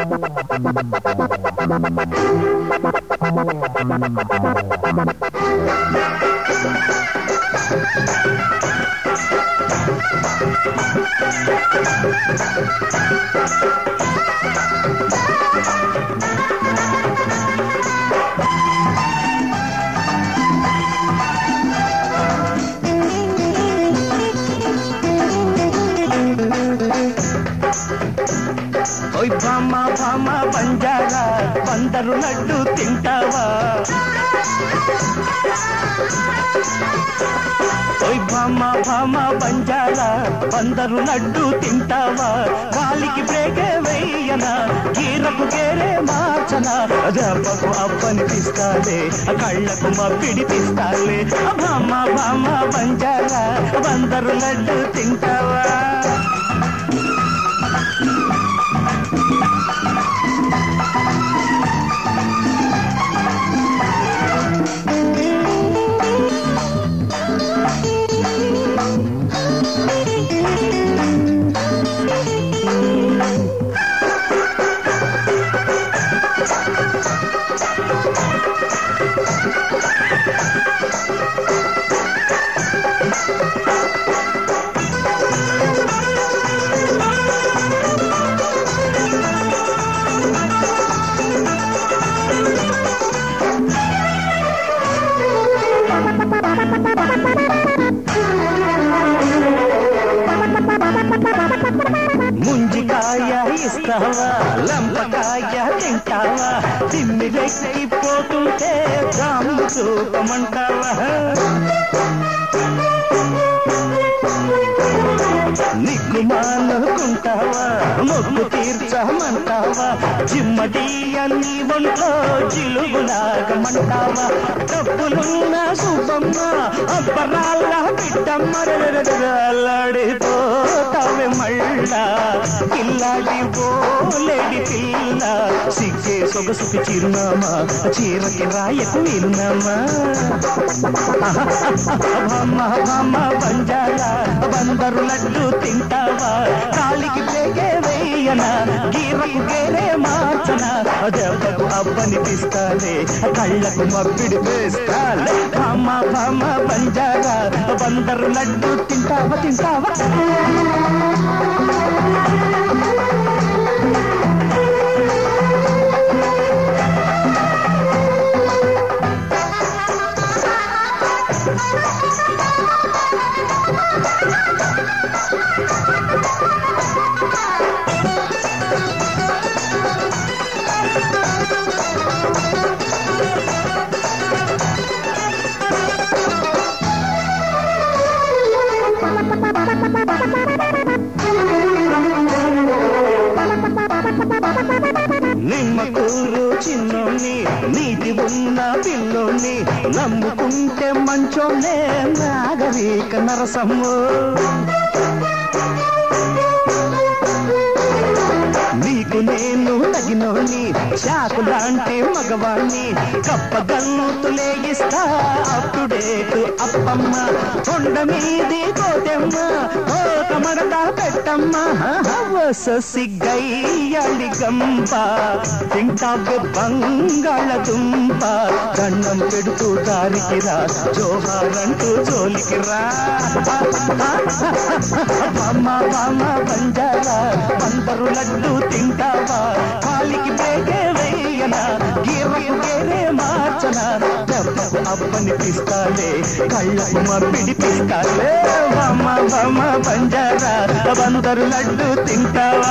ఓయ్ బామ్మ బామ్మ బంజారా బందరు లడ్డు తింటావా ఓయ్ బామ్మ బామ్మ బంజారా బందరు లడ్డు తింటావా కాలికి బ్రేకే వెయ్యనా గీరకు గేరే మార్చనా దెబ్బకు అప్పనిపిస్తాలే కళ్ళకు మప్పిడిపిస్తాలే బామ్మ బామ్మ బంజారా బందరు లడ్డు తింటావా ముంజికాయ ఇస్తావా లంపకాయ తింటావా తిమ్మిరెక్కిపోతుంటే రాము చూపమంటావా నిగ్గు మానుకుంటావా మొగ్గు తీర్చమంటావా జిమ్మడీయన్ని ఒంట్లో జిలుగులాగమంటావా డబ్బులున్న సుబ్బమ్మ అబ్బరాళ్ళ బిడ్డమ్మ అల్లాడిపోతావే మళ్ళా పిల్లాడి పోలేడి పిల్ల సిగ్గే సొగసుకి చిరునామా చీరకి రాయకు వీరునామా భామ భామ బంజారా బందరు లడ్డు తింటావా కాలికి పేగే వేయనా గీరకు గేరే మార్చనా దెబ్బకు అబ్బనిపిస్తాలే కళ్ళకు మబ్బిడి వేస్తాలే భామ భామ బంజారా బందరు లడ్డు తింటావా తింటావా నిమ్మకూరు చిన్నోని నీటి ఉన్న పిల్లోని నమ్ముకుంటే మంచోనే నాగరిక నరసమ్ము నీకు నేను తగినోని చాకు లాంటి మగవాణ్ణి కప్పగల్లుతులే ఇస్తా అప్పుడేటు అప్పమ్మ కొండ మీది కోటెమ్మ కోట మడత పెట్టమ్మ సిగ్గయ్యాలి గంప తింటావే బంగాళదుంప దండం పెడుతూ దారికి రా జోహారంటూ జోలికి రా బామ్మ బామ్మ బంజారా బందరు లడ్డు తింటావా కాలికి బేగే వేయనా గీరకు గేరే మార్చనా దెబ్బకు అప్పనిపిస్తాలే కళ్ళకు మబ్బిడిపిస్తాలే బామ్మ బామ్మ బంజారా బందరు లడ్డు తింటావా